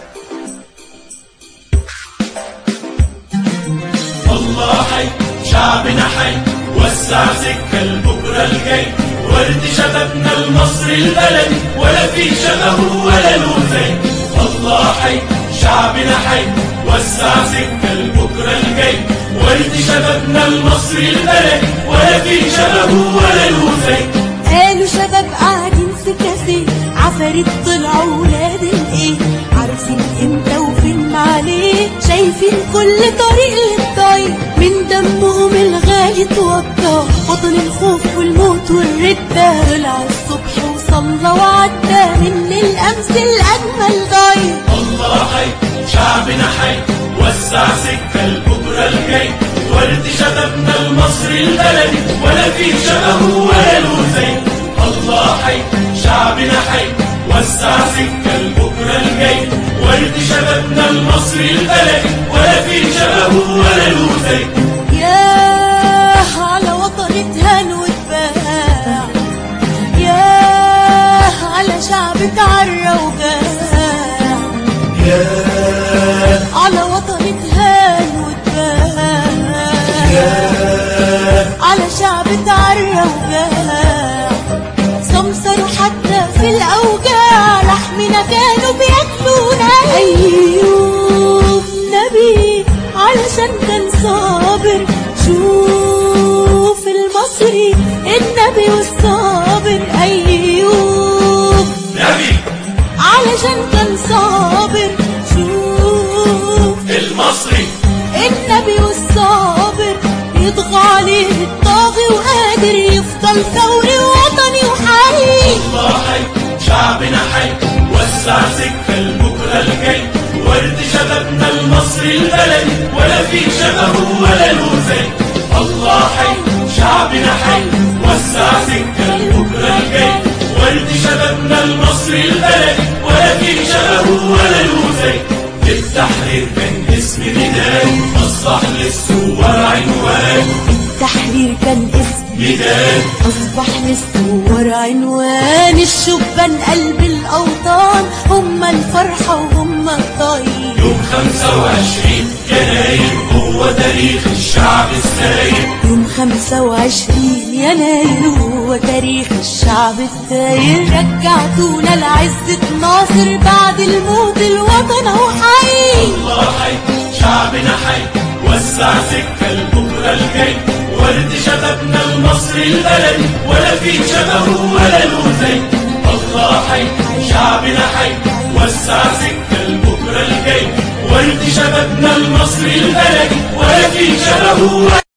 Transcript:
الله حي شعبنا حي وسع سكة لبكرة الجاي ورد شبابنا المصري البلدي ولا في شبهه ولا له زي الله حي شعبنا حي وسع سكة لبكرة الجاي ورد شبابنا المصري البلدي ولا في شبهه ولا له زي قالوا شباب قاعدين في كافيه عفاريت طلعوا ولاد الايه عارفين امتى وفين معليه شايفين كل طريق للطريق من دمهم الغالي اتوضى بطل الخوف والموت والردة طلع الصبح وصلى وعدى من الامس الاجمل ضايع الله حي شعبنا حي وسع سكة لبكرة الجاي ورد شبابنا المصري البلدي ولا في شبهه ولا له زي الله حي شعبنا حي وسع سكة لبكرة الجاي ورد شبابنا المصري البلدي ولا في شبهه ولا له زي ياه على وطن اتهان واتباع ياه على شعب اتعرى وجاع على وطن اتهان واتباع على شعب اتعرى وجاع سمسروا حتى في الأوجاع لحمنا كانوا بياكلونا أيوب نبي علشان كان صابر شوف المصري النبي والصابر أيوب نبي علشان كان صابر شوف المصري النبي والصابر يطغى عليه الطاغي وقادر يفضل ثوري وطني وحي الله حي شعبنا حي وسع سكة لبكرة الجاي ورد شبابنا المصري البلدي ولا في شبهه ولا له زي الله حي شعبنا حي وسع سكة لبكرة الجاي ورد شبابنا المصري البلدي ولا في شبهه ولا له زي التحرير كان اسم ميدان أصبح للثوار عنوان التحرير كان اسم ميدان أصبح للثوار عنوان الشبان قلب الأوطان هم الفرحة وهم الطيب يوم 25 يناير هو تاريخ الشعب الساير يوم 25 يناير هو تاريخ الشعب الثاير رجعتونا لعزة ناصر بعد الموت الوطن أهو حي الله حي شعبنا حي وسع سكة لبكرة الجاي ورد شبابنا المصري البلدي ولا في شبهه ولا له زي الله حي شعبنا حي وسع سكة لبكرة الجاي ورد شبابنا المصري البلدي ولا في شبهه ولا